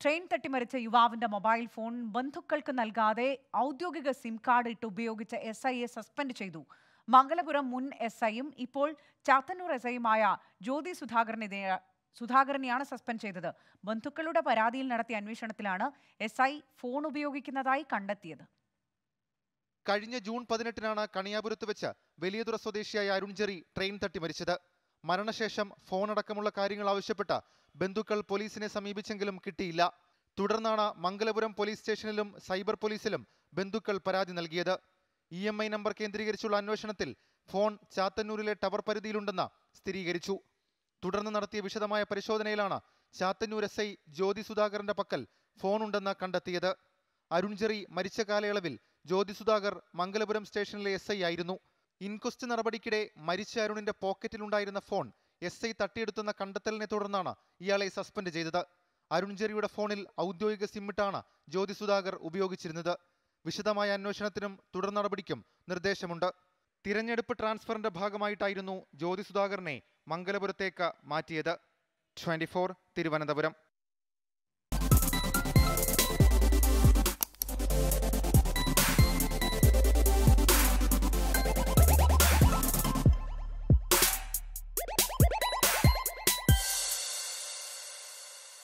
train തട്ടിമറിച്ച യുവാവിന്റെ mobile phone ബന്ധുക്കൾക്ക് നൽകാതെ ഔദ്യോഗിക സിം കാർഡ് ഇട്ട് ഉപയോഗിച്ച എസ് ഐയെ സസ്പെൻഡ് ചെയ്തു മംഗലപുരം മുൻ എസ് ഐയും ഇപ്പോൾ ചാത്തന്നൂർ എസ് ഐയുമായ ജ്യോതി സുധാകരനെ സുധാകരനെയാണ് സസ്പെൻഡ് ചെയ്തത് ബന്ധുക്കളുടെ പരാതിയിൽ നടത്തിയ അന്വേഷണത്തിലാണ് എസ് ഐ ഫോൺ ഉപയോഗിക്കുന്നതായി കണ്ടെത്തിയത് കഴിഞ്ഞ ജൂൺ പതിനെട്ടിനാണ് കണിയാപുരത്ത് വെച്ച് വലിയതുറ സ്വദേശിയായ അരുൺ ജെറി ട്രെയിൻ തട്ടി മരിച്ചത് മരണശേഷം ഫോൺ അടക്കമുള്ള കാര്യങ്ങൾ ആവശ്യപ്പെട്ട് ബന്ധുക്കൾ പോലീസിനെ സമീപിച്ചെങ്കിലും കിട്ടിയില്ല തുടർന്നാണ് മംഗലപുരം പോലീസ് സ്റ്റേഷനിലും സൈബർ പോലീസിലും ബന്ധുക്കൾ പരാതി നൽകിയത് ഇ എം ഐ നമ്പർ കേന്ദ്രീകരിച്ചുള്ള അന്വേഷണത്തിൽ ഫോൺ ചാത്തന്നൂരിലെ ടവർ പരിധിയിലുണ്ടെന്ന് സ്ഥിരീകരിച്ചു തുടർന്ന് നടത്തിയ വിശദമായ പരിശോധനയിലാണ് ചാത്തന്നൂർ എസ് ഐ ജ്യോതി സുധാകരന്റെ പക്കൽ ഫോണുണ്ടെന്ന് കണ്ടെത്തിയത് അരുൺ ജെറി മരിച്ച കാലയളവിൽ ജ്യോതി സുധാകർ മംഗലപുരം സ്റ്റേഷനിലെ എസ് ഐ ആയിരുന്നു ഇൻക്വസ്റ്റ് നടപടിക്കിടെ മരിച്ച അരുണിന്റെ പോക്കറ്റിലുണ്ടായിരുന്ന ഫോൺ എസ് ഐ തട്ടിയെടുത്തെന്ന കണ്ടെത്തലിനെ തുടർന്നാണ് ഇയാളെ സസ്പെൻഡ് ചെയ്തത് അരുൺ ജെറിയുടെ ഫോണിൽ ഔദ്യോഗിക സിമ്മിട്ടാണ് ജ്യോതി സുധാകർ ഉപയോഗിച്ചിരുന്നത് വിശദമായ അന്വേഷണത്തിനും തുടർ നടപടിക്കും നിർദ്ദേശമുണ്ട് തിരഞ്ഞെടുപ്പ് ട്രാൻസ്ഫറിന്റെ ഭാഗമായിട്ടായിരുന്നു ജ്യോതി സുധാകരനെ മംഗലപുരത്തേക്ക് മാറ്റിയത് ട്വന്റി തിരുവനന്തപുരം